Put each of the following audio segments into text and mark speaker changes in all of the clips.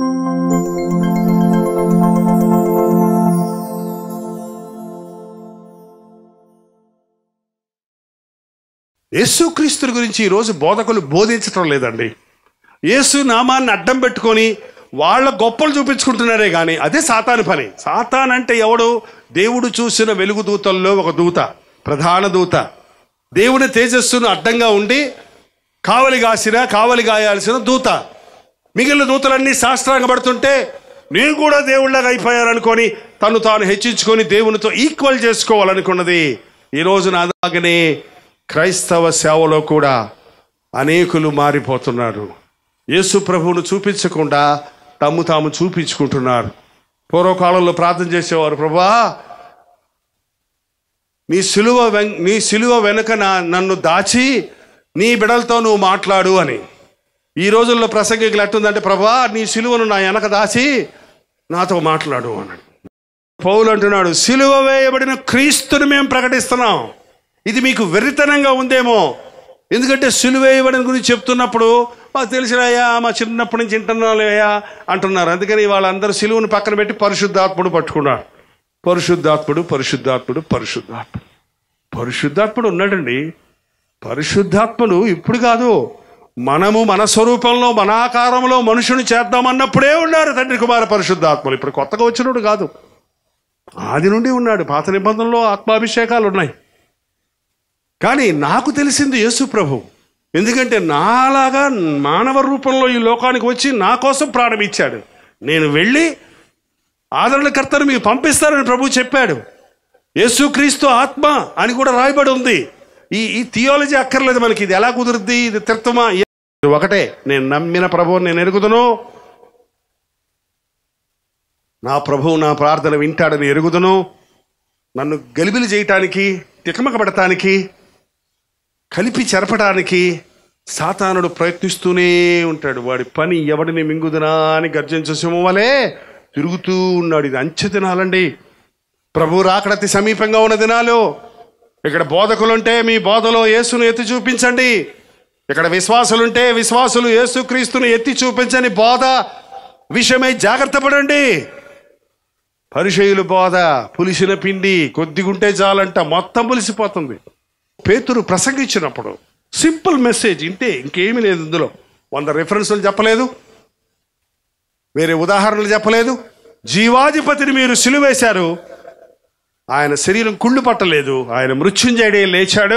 Speaker 1: యేసుక్రీస్తుని గురించి ఈరోజు బోధకులు బోధించటం లేదండి యేసు నామాన్ని అడ్డం పెట్టుకొని వాళ్ళ గొప్పలు చూపించుకుంటున్నారే కానీ అదే సాతాను పని సాతాన్ అంటే ఎవడు దేవుడు చూసిన వెలుగు దూతల్లో ఒక దూత ప్రధాన దూత దేవుని తేజస్సును అడ్డంగా ఉండి కావలి కాసిన కావలి గాయాల్సిన దూత మిగిలిన దూతలన్నీ శాస్త్రాంగపడుతుంటే నేను కూడా దేవుళ్ళగా అయిపోయారనుకొని తను తాను హెచ్చించుకొని దేవునితో ఈక్వల్ చేసుకోవాలనుకున్నది ఈ రోజు నాదాగనే క్రైస్తవ సేవలో కూడా అనేకులు మారిపోతున్నారు యేసు ప్రభువును చూపించకుండా తమ్ము తాము చూపించుకుంటున్నారు పూర్వకాలంలో ప్రార్థన చేసేవారు ప్రభా నీ సిలువ వెం- నీ సిలువ వెనుక నా నన్ను దాచి నీ బిడలతో నువ్వు మాట్లాడు అని ఈ రోజుల్లో ప్రసంగికులు ఎట్టుందంటే ప్రభా నీ సిలువను నా వెనక దాచి నాతో మాట్లాడు అన్నాడు పౌలు అంటున్నాడు సిలువ వేయబడిన క్రీస్తుని మేము ప్రకటిస్తున్నాం ఇది మీకు వెర్రితనంగా ఉందేమో ఎందుకంటే సిలువ వేయబడిన గురించి చెప్తున్నప్పుడు మాకు తెలిసినయ్యా మా చిన్నప్పటి నుంచి వింటున్నాలయ్యా అంటున్నారు అందుకని వాళ్ళందరూ సిలువను పక్కన పెట్టి పరిశుద్ధాత్ముడు పట్టుకున్నారు పరిశుద్ధాత్ముడు పరిశుద్ధాత్ముడు పరిశుద్ధాత్ముడు పరిశుద్ధాత్ముడు ఉన్నాడండి పరిశుద్ధాత్ముడు ఇప్పుడు కాదు మనము మన స్వరూపంలో మన ఆకారంలో మనుషుని చేద్దామన్నప్పుడే ఉన్నారు తండ్రి కుమార పరిశుద్ధాత్మలు ఇప్పుడు కొత్తగా వచ్చినప్పుడు కాదు ఆది నుండి ఉన్నాడు పాత నిబంధనలో ఆత్మాభిషేకాలు ఉన్నాయి కానీ నాకు తెలిసింది యేసు ప్రభు ఎందుకంటే నాలాగా మానవ రూపంలో ఈ లోకానికి వచ్చి నా కోసం ప్రాణం ఇచ్చాడు నేను వెళ్ళి ఆదరణకర్తను మీకు పంపిస్తానని ప్రభు చెప్పాడు యేసుక్రీస్తు ఆత్మ అని కూడా రాయబడి ఉంది ఈ ఈ థియాలజీ అక్కర్లేదు మనకి ఇది ఎలా కుదురుద్ది ఇది తిర్తమా ఇది ఒకటే నేను నమ్మిన ప్రభువుని నేను ఎరుగుదును నా ప్రభువు నా ప్రార్థన వింటాడని ఎరుగుదును నన్ను గలిబిలి చేయటానికి తికమక పెడటానికి కలిపి చెరపడానికి సాతానుడు ప్రయత్నిస్తూనే ఉంటాడు వాడి పని ఎవడిని మింగుదునా అని గర్జించే సింహం వలె తిరుగుతూ ఉన్నాడు ఇది అంచె దినాలండి ప్రభు రాకడ అతి సమీపంగా ఉన్న దినాలు ఇక్కడ బోధకులుంటే మీ బోధలో యేసును ఎత్తి చూపించండి ఇక్కడ విశ్వాసులుంటే విశ్వాసులు యేసుక్రీస్తును ఎత్తి చూపించని బోధ విషయమై జాగ్రత్త పడండి పరిచయులు బోధ పులిసిన పిండి కొద్దిగుంటే చాలంట మొత్తం పులిసిపోతుంది పేతురు ప్రసంగించినప్పుడు సింపుల్ మెసేజ్ ఇంతే ఇంకేమీ లేదు ఇందులో వంద రెఫరెన్సులు చెప్పలేదు వేరే ఉదాహరణలు చెప్పలేదు జీవాధిపతిని మీరు సిలువేశారు ఆయన శరీరం కుళ్ళు పట్టలేదు ఆయన మృత్యుంజయుడే లేచాడు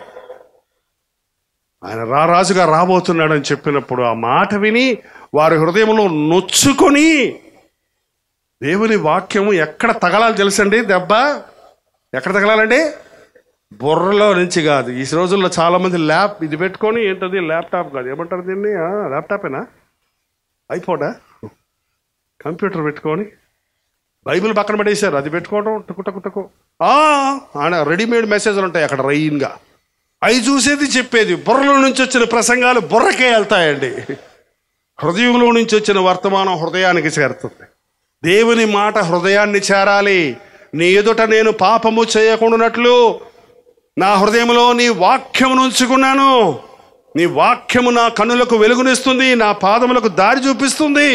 Speaker 1: ఆయన రారాజుగా రాబోతున్నాడని చెప్పినప్పుడు ఆ మాట విని వారి హృదయంలో నొచ్చుకొని దేవుని వాక్యము ఎక్కడ తగలాలి తెలుసండి దెబ్బ ఎక్కడ తగలాలండి బుర్రలో నుంచి కాదు ఈ రోజుల్లో చాలా మంది ల్యాప్ ఇది పెట్టుకొని ఏంటది ల్యాప్టాప్ కాదు ఏమంటారు దీన్ని ఆ, ల్యాప్టాపేనా అయిపోడా కంప్యూటర్ పెట్టుకొని బైబిల్ పక్కన పడేశారు అది పెట్టుకోవడం టుకు టకు టకు ఆ, ఆడ రెడీమేడ్ మెసేజ్లు ఉంటాయి అక్కడ రైన్గా అవి చూసేది చెప్పేది బుర్రలో నుంచి వచ్చిన ప్రసంగాలు బుర్రకే వెళ్తాయండి హృదయంలో నుంచి వచ్చిన వర్తమానం హృదయానికి చేరుతుంది దేవుని మాట హృదయాన్ని చేరాలి నీ ఎదుట నేను పాపము చేయకుండానట్లు నా హృదయంలో నీ వాక్యమును ఉంచుకున్నాను నీ వాక్యము నా కన్నులకు వెలుగునిస్తుంది నా పాదములకు దారి చూపిస్తుంది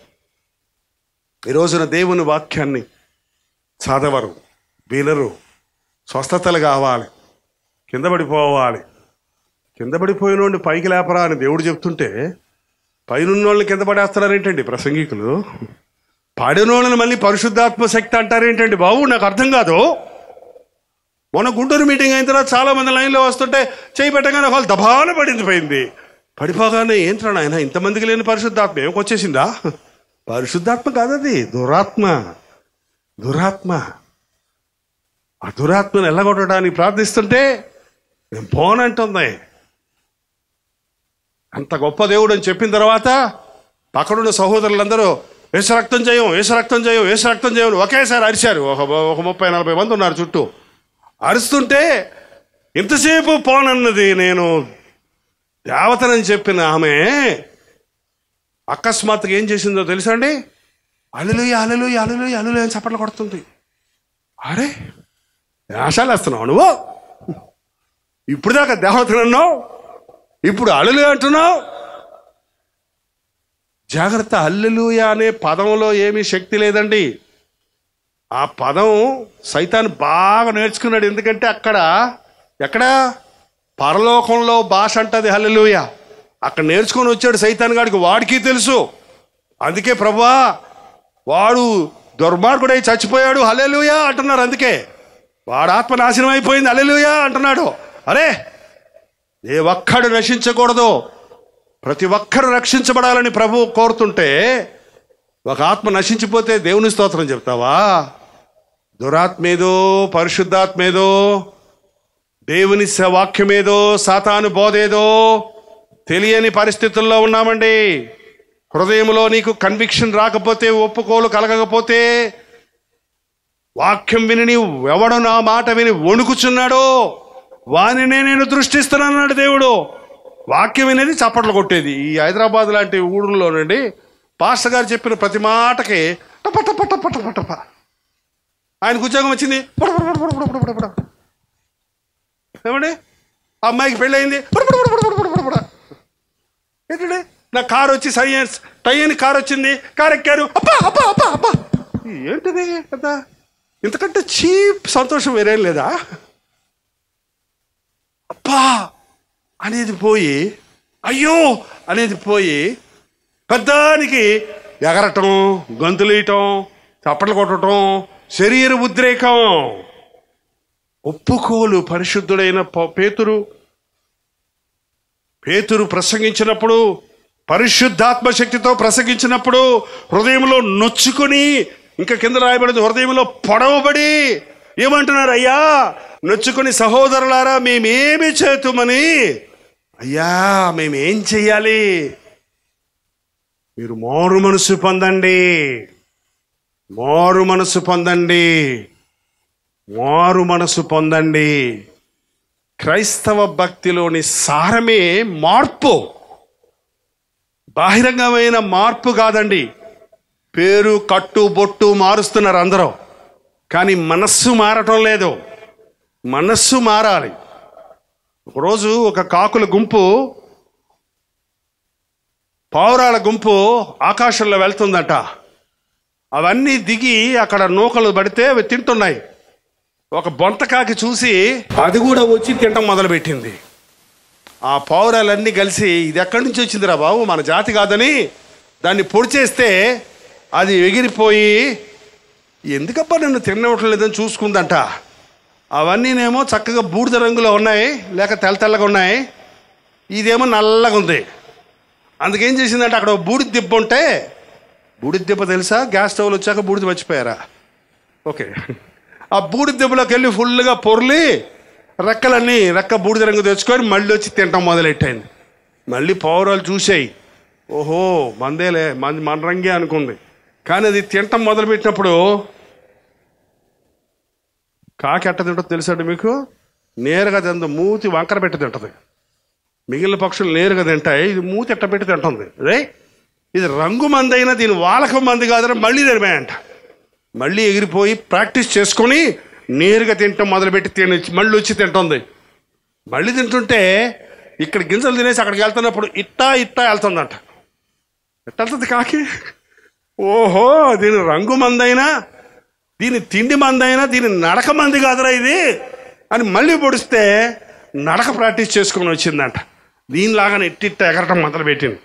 Speaker 1: ఈ రోజున దేవుని వాక్యాన్ని చదవరు వినరు స్వస్థతలు కావాలి కింద పడిపోవాలి కింద పడిపోయినోడిని పైకి లేపరా అని దేవుడు చెప్తుంటే పైనున్నోళ్ళని కింద పడేస్తున్నారేంటండి ప్రసంగికులు పాడినోళ్ళని మళ్ళీ పరిశుద్ధాత్మ శక్తి అంటారేంటండి బాబు నాకు అర్థం కాదు మొన్న గుంటూరు మీటింగ్ అయిన తర్వాత చాలా మంది లైన్లో వస్తుంటే చేయి పెట్టగానే వాళ్ళు దబాన పడింది పోయింది పడిపోగానే ఏంట్రా నాయన ఇంతమందికి లేని పరిశుద్ధాత్మ ఏం వచ్చేసిందా పరిశుద్ధాత్మ కాదది దురాత్మ దురాత్మ ఆ దురాత్మను ఎల్లగొట్టడానికి ప్రార్థిస్తుంటే నేను పోనంటుంది అంత గొప్ప దేవుడు అని చెప్పిన తర్వాత పక్కనున్న సహోదరులందరూ వేస రక్తం చేయం వేస రక్తం చేయం వేస రక్తం చేయం అని ఒకేసారి అరిచారు ఒక ఒక ముప్పై నలభై మంది ఉన్నారు చుట్టూ అరుస్తుంటే ఇంతసేపు పోనన్నది నేను దేవతనని చెప్పిన ఆమె అకస్మాత్తుగా ఏం చేసిందో తెలుసా అండి అలలు అలలు అలలు అలలు అని చప్పట్లు కొడుతుంది అరే వేషాలు వేస్తున్నావు నువ్వు ఇప్పుడు దాకా దేవతనన్నావు ఇప్పుడు అలలు అంటున్నావు జాగ్రత్త హల్లెలూయ అనే పదంలో ఏమీ శక్తి లేదండి ఆ పదం సైతాన్ బాగా నేర్చుకున్నాడు ఎందుకంటే అక్కడ ఎక్కడ పరలోకంలో భాష అంటది హల్లెలూయ అక్కడ నేర్చుకొని వచ్చాడు సైతాన్ గాడికి వాడికి తెలుసు అందుకే ప్రభా వాడు దుర్మార్గుడై చచ్చిపోయాడు హల్లెలూయా అంటున్నారు అందుకే వాడు ఆత్మ నాశనం అయిపోయింది హల్లెలూయా అంటున్నాడు అరే ఏ ఒక్కడు నశించకూడదు ప్రతి ఒక్కరు రక్షించబడాలని ప్రభు కోరుతుంటే ఒక ఆత్మ నశించిపోతే దేవుని స్తోత్రం చెప్తావా దురాత్మేదో పరిశుద్ధాత్మేదో దేవుని స- వాక్యమేదో సాతాను బోధేదో తెలియని పరిస్థితుల్లో ఉన్నామండి హృదయంలో నీకు కన్విక్షన్ రాకపోతే ఒప్పుకోలు కలగకపోతే వాక్యం విని నీవు ఎవడు నా మాట విని వణుకుచున్నాడో వానినే నేను దృష్టిస్తున్నాడు దేవుడు వాక్యం వినేది చప్పట్లు కొట్టేది ఈ హైదరాబాద్ లాంటి ఊళ్ళోనండి పాస్టర్ గారు చెప్పిన ప్రతి మాటకి టప టప టప టప టప ఆయనకు ఉద్యోగం వచ్చింది పుడ పుడ పుడ పుడ పుడ పుడ పుడ. ఏమండి ఆ అమ్మాయికి పెళ్ళయింది పుడ పుడ పుడ పుడ పుడ పుడ పుడ. ఏంటండి నా కారు వచ్చి సైన్స్ టైన్ కారు వచ్చింది కారు ఎక్కారు అబ్బా అబ్బా అబ్బా అబ్బా ఏంటిది కదా ఇంతకంటే చీప్ సంతోషం వేరేం లేదా అబ్బా అనేది పోయి అయ్యో అనేది పోయి పెద్దానికి ఎగరటం గంతులేయటం చప్పట్లు కొట్టడం శరీర ఉద్రేకం ఒప్పుకోలు పరిశుద్ధుడైన ప- పేతురు పేతురు ప్రసంగించినప్పుడు పరిశుద్ధాత్మ శక్తితో ప్రసంగించినప్పుడు హృదయంలో నొచ్చుకొని ఇంకా కింద రాయబడింది హృదయంలో పొడవబడి ఏమంటున్నారు అయ్యా నొచ్చుకొని సహోదరులారా మేమేమి చేతుమని అయ్యా మేమేం చెయ్యాలి మీరు మారు మనసు పొందండి మారు మనసు పొందండి మారు మనసు పొందండి క్రైస్తవ భక్తిలోని సారమే మార్పు బాహిరంగమైన మార్పు కాదండి పేరు కట్టు బొట్టు మారుస్తున్నారు అందరూ కానీ మనస్సు మారటం లేదు మనస్సు మారాలి ఒకరోజు ఒక కాకుల గుంపు పావురాల గుంపు ఆకాశంలో వెళ్తుందట అవన్నీ దిగి అక్కడ నూకలు పడితే అవి తింటున్నాయి ఒక బొంతకాకి చూసి అది కూడా వచ్చి తినటం మొదలుపెట్టింది ఆ పౌరాలన్నీ కలిసి ఇది ఎక్కడి నుంచి వచ్చిందిరా బాబు మన జాతి కాదని దాన్ని పొడిచేస్తే అది ఎగిరిపోయి ఎందుకబ్బా నన్ను తినవటం లేదని చూసుకుందంట అవన్నీనేమో చక్కగా బూడిద రంగులో ఉన్నాయి లేక తెల్ల తెల్లగా ఉన్నాయి ఇదేమో నల్లగా ఉంది అందుకేం చేసిందంటే అక్కడ ఓ బూడిద దిబ్బ ఉంటే బూడిద దిబ్బ తెలుసా గ్యాస్ స్టవ్లు వచ్చాక బూడిద మర్చిపోయారా ఓకే ఆ బూడిద దెబ్బలోకి వెళ్ళి ఫుల్గా పొర్లి రెక్కలన్నీ రెక్క బూడిద రంగు తెచ్చుకొని మళ్ళీ వచ్చి తినటం మొదలెట్టింది మళ్ళీ పౌరాలు చూసాయి ఓహో మందేలే మంది మన రంగే అనుకుంది కానీ అది తినటం మొదలుపెట్టినప్పుడు కాకి ఎట్ట తింటుందో తెలుసండి మీకు నేరుగా తిందు మూతి వంకర పెట్టి తింటది మిగిలిన పక్షులు నేరుగా తింటాయి ఇది మూతి ఎట్ట పెట్టి తింటుంది రే ఇది రంగు మంది అయినా దీని వాలకం మంది కాదని మళ్ళీ తినమాయంట మళ్ళీ ఎగిరిపోయి ప్రాక్టీస్ చేసుకొని నేరుగా తింటాం మొదలుపెట్టి తిని మళ్ళీ వచ్చి తింటుంది మళ్ళీ తింటుంటే ఇక్కడ గింజలు తినేసి అక్కడికి వెళ్తున్నప్పుడు ఇట్టా ఇట్టా వెళ్తుందంట ఎట్ట వెళ్తుంది కాకి ఓహో దీని రంగు మందైనా దీని తిండి మందైనా దీని నడక మంది కాదురా ఇది అని మళ్ళీ పొడిస్తే నడక ప్రాక్టీస్ చేసుకొని వచ్చిందంట దీనిలాగానే ఇట్టిట్ట ఎగరటం మొదలుపెట్టింది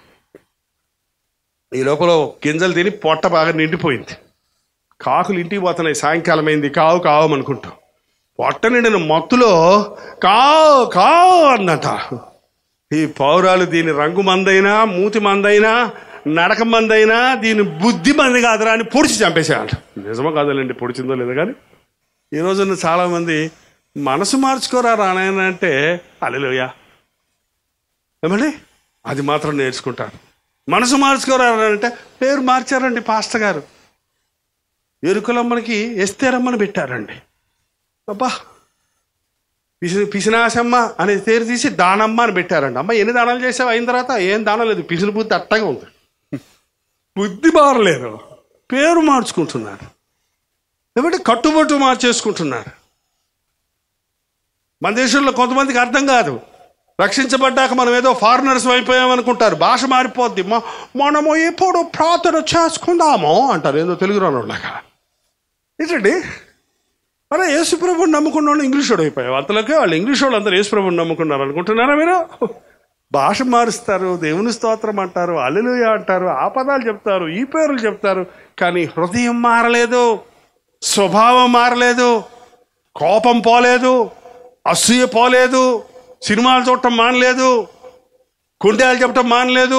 Speaker 1: ఈ లోపల గింజలు తిని పొట్ట బాగా నిండిపోయింది కాకులు ఇంటికి పోతున్నాయి సాయంకాలం అయింది కావు కావు అనుకుంటాం పొట్ట నిండిన మత్తులో కావు కావు అన్నట ఈ పౌరాలు దీని రంగు మందైనా మూతి మందైనా నడక మందైనా దీని బుద్ధి మంది కాదురా అని పొడిచి చంపేసేయాలి నిజమో కాదులేండి పొడిచిందో లేదో కానీ ఈ రోజున చాలామంది మనసు మార్చుకోరా రానాయన అంటే అలెలుయా ఏమండి అది మాత్రం నేర్చుకుంటారు మనసు మార్చుకోరా అంటే పేరు మార్చారండి పాస్టర్ గారు ఎరుకులమ్మనికి ఎస్తేరమ్మని పెట్టారండి అబ్బా పిసి పిసినాశమ్మ అనే పేరు తీసి దానమ్మ అని పెట్టారండి అమ్మ ఎన్ని దానాలు చేసావు అయిన తర్వాత ఏం దానం లేదు పిసిని బుద్ధి అట్టగా ఉంది బుద్ధి మారలేదు పేరు మార్చుకుంటున్నారు ఏమంటే కట్టుబొట్టు మార్చేసుకుంటున్నారు మన దేశంలో కొంతమందికి అర్థం కాదు రక్షించబడ్డాక మనం ఏదో ఫారినర్స్ అయిపోయామనుకుంటారు భాష మారిపోద్ది మ- మనము ఎప్పుడు ప్రార్థన చేసుకుందాము అంటారు ఏదో తెలుగు రానోళ్ళగా ఏంటండి అరే యేసుప్రభుని నమ్ముకున్న వాళ్ళు ఇంగ్లీష్ వాడు అయిపోయావు అంతలోకే వాళ్ళు ఇంగ్లీష్ వాళ్ళు అందరూ యేసుప్రభుని నమ్ముకున్నారు అనుకుంటున్నారా మీరు భాష మారుస్తారు దేవుని స్తోత్రం అంటారు అల్లుయ అంటారు ఆ పదాలు చెప్తారు ఈ పేర్లు చెప్తారు కానీ హృదయం మారలేదు స్వభావం మారలేదు కోపం పోలేదు అసూయ పోలేదు సినిమాలు చూడటం మానలేదు కుండేలు చెప్పటం మానలేదు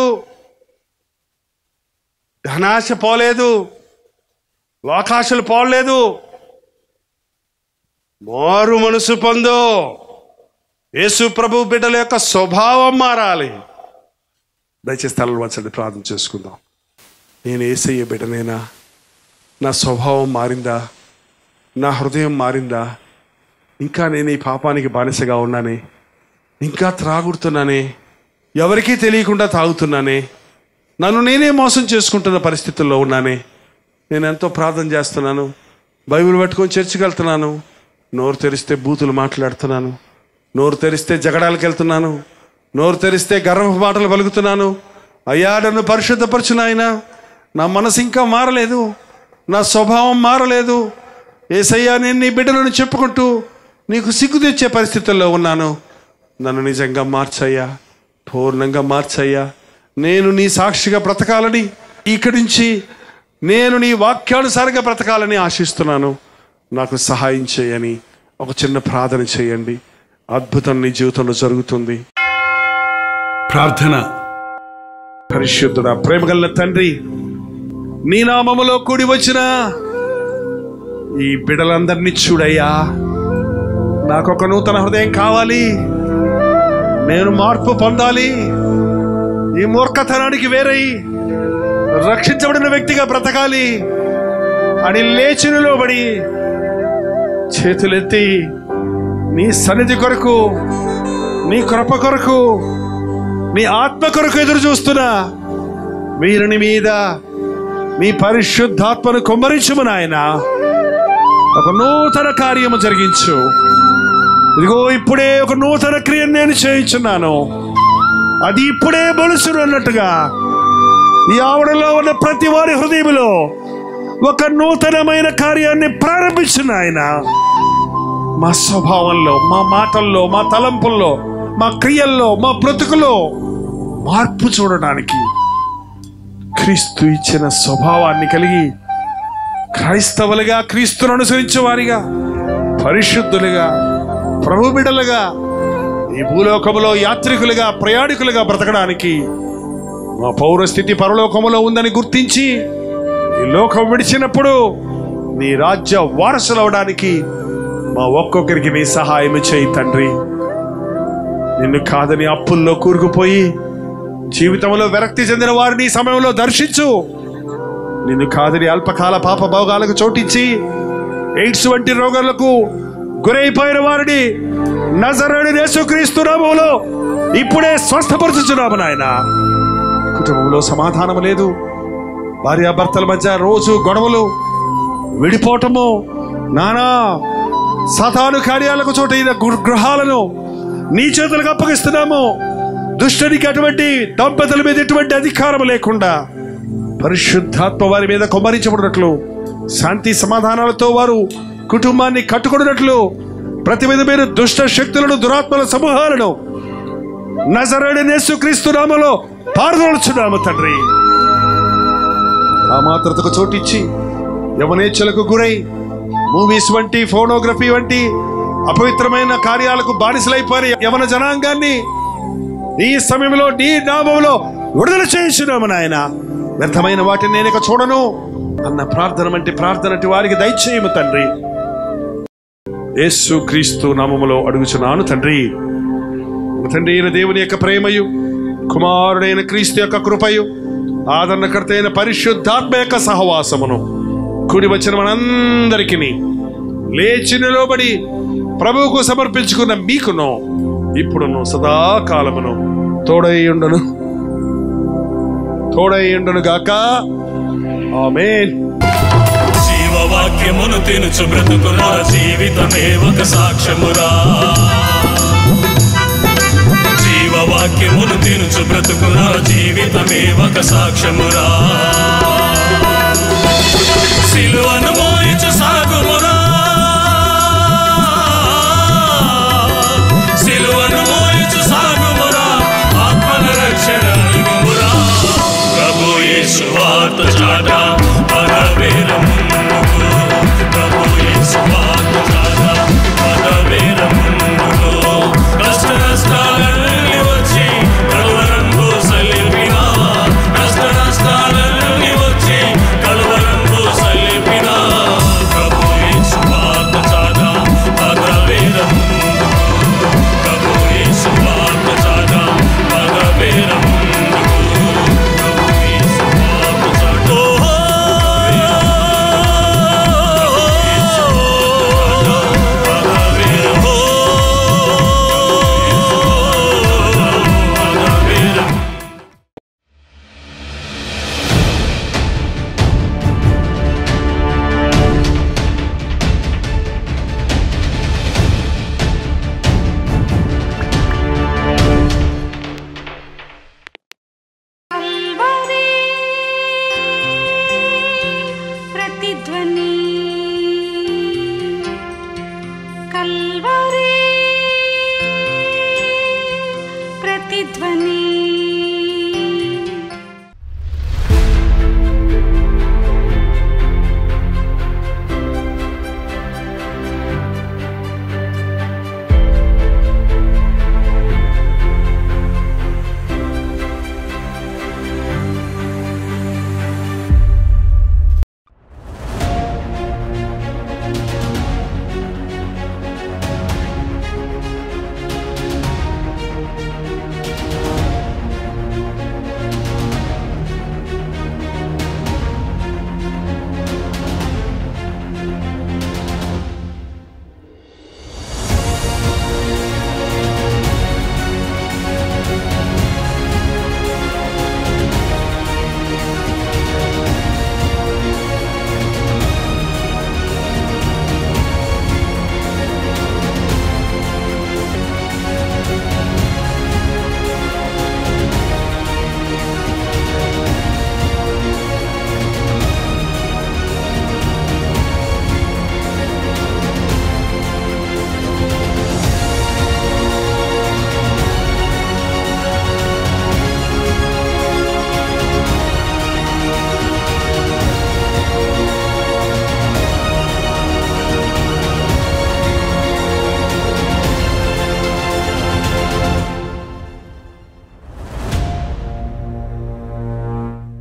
Speaker 1: ధనాశ పోలేదు లోకాశలు పోలేదు మారు మనసు పొందు యేసు ప్రభు బిడ్డల యొక్క స్వభావం మారాలి దయచేసి తలలు వచ్చండి ప్రార్థన చేసుకుందాం నేను ఏసయ్య బిడ్డనేనా నా స్వభావం మారిందా నా హృదయం మారిందా ఇంకా నేను ఈ పాపానికి బానిసగా ఉన్నానే ఇంకా త్రాగుడుతున్నానే ఎవరికీ తెలియకుండా తాగుతున్నానే నన్ను నేనే మోసం చేసుకుంటున్న పరిస్థితుల్లో ఉన్నానే నేను ఎంతో ప్రార్థన చేస్తున్నాను బైబిల్ పట్టుకొని చర్చికి వెళ్తున్నాను నోరు తెరిస్తే బూతులు మాట్లాడుతున్నాను నోరు తెరిస్తే జగడాలకు వెళ్తున్నాను నోరు తెరిస్తే గర్వ మాటలు పలుకుతున్నాను అయ్యా నన్ను పరిశుద్ధపరచు నాయన నా మనసు ఇంకా మారలేదు నా స్వభావం మారలేదు ఏసయ్యా నేను నీ బిడ్డలను చెప్పుకుంటూ నీకు సిగ్గు తెచ్చే పరిస్థితుల్లో ఉన్నాను నన్ను నిజంగా మార్చయ్యా పూర్ణంగా మార్చయ్యా నేను నీ సాక్షిగా బ్రతకాలని ఇక్కడి నుంచి నేను నీ వాక్యానుసారంగా బ్రతకాలని ఆశిస్తున్నాను నాకు సహాయం చేయని ఒక చిన్న ప్రార్థన చేయండి అద్భుతం నీ జీవితంలో జరుగుతుంది ప్రార్థన పరిశుద్ధుడా ప్రేమగల తండ్రి నీ నామములో కూడి వచ్చిన ఈ బిడలందరినీ చూడయ్యా నాకు ఒక నూతన హృదయం కావాలి నేను మార్పు పొందాలి ఈ మూర్ఖతనానికి వేరై రక్షించబడిన వ్యక్తిగా బ్రతకాలి అని లేచి నిలబడి చేతులెత్తి నీ సన్నిధి కొరకు నీ కృప కొరకు నీ ఆత్మ కొరకు ఎదురు చూస్తున్నా వీరిని మీద మీ పరిశుద్ధాత్మను కుమ్మరించుము నాయన ఒక నూతన కార్యము జరిగించు ఇదిగో ఇప్పుడే ఒక నూతన క్రియను నేను చేయించున్నాను అది ఇప్పుడే బలుసును అన్నట్టుగా ఈ ఆవడలో ఉన్న ప్రతి వారి హృదయంలో ఒక నూతనమైన కార్యాన్ని ప్రారంభించిన ఆయన మా స్వభావంలో మా మాటల్లో మా తలంపుల్లో మా క్రియల్లో మా బ్రతుకులో మార్పు చూడడానికి క్రీస్తు ఇచ్చిన స్వభావాన్ని కలిగి క్రైస్తవులుగా క్రీస్తును అనుసరించే వారిగా పరిశుద్ధులుగా ప్రభు బిడలుగా ఈ భూలోకములో యాత్రికులుగా ప్రయాణికులుగా బ్రతకడానికి మా పౌరస్థితి పరలోకములో ఉందని గుర్తించి ఈ లోకం విడిచినప్పుడు నీ రాజ్య వారసులవడానికి మా ఒక్కొక్కరికి నీ సహాయం చేయి తండ్రి నిన్ను కాదని అప్పుల్లో కూరుకుపోయి జీవితంలో విరక్తి చెందిన వారిని ఈ సమయంలో దర్శించు నిన్ను కాదని అల్పకాల పాప భోగాలకు చోటించి ఎయిడ్స్ వంటి రోగాలకు గురైపోయిన వారిని నజరుడి యేసుక్రీస్తు నామములో ఇప్పుడే స్వస్థపరచుచున్నాము నాయన కుటుంబంలో సమాధానం లేదు భార్యాభర్తల మధ్య రోజు గొడవలు విడిపోవటము నానా సతాను కార్యాలకు చోటైన గృ- గృహాలను నీ చేతులకు అప్పగిస్తున్నాము దుష్టునికి అటువంటి దంపతుల మీద ఎటువంటి అధికారం లేకుండా పరిశుద్ధాత్మ వారి మీద కుమ్మరించబడినట్లు శాంతి సమాధానాలతో వారు కుటుంబాన్ని కట్టుకున్నట్లు ప్రతి విధమైన దుష్ట శక్తులను దురాత్మల సమూహాలను నజరేడు యేసుక్రీస్తు నామలో పారదోలుచున్నాము తండ్రి ఆ మాత్రతకు చోటిచ్చి యవనేచ్ఛలకు గురై మూవీస్ వంటి ఫోనోగ్రఫీ వంటి అపవిత్రమైన కార్యాలకు బానిసలైపోయిన యవన జనాంగాన్ని ఈ సమయంలో నీ నామంలో విడుదల చేయించున్నాము నాయన వ్యర్థమైన వాటిని నేను ఇక చూడను అన్న ప్రార్థన వంటి ప్రార్థన అటు వారికి దయచేయము తండ్రి యేసు క్రీస్తు నామములో అడుగుచున్నాను తండ్రి తండ్రి అయిన దేవుని యొక్క ప్రేమయు కుమారుడైన క్రీస్తు యొక్క కృపయు ఆదరణకర్త అయిన పరిశుద్ధాత్మ యొక్క సహవాసమును కూడి వచ్చిన మనందరికీ లేచి నిలబడి ప్రభువుకు సమర్పించుకున్న మీకును ఇప్పుడును సదాకాలమును తోడైయుండను తోడైయుండను గాక ఆమేన్
Speaker 2: జీవవాక్యమును తినుచు బ్రతుకున్న జీవితమే ఒక సాక్ష్యమురా వాక్యమును తినుచు బ్రతుకున జీవితమే ఒక సాక్ష్యమురా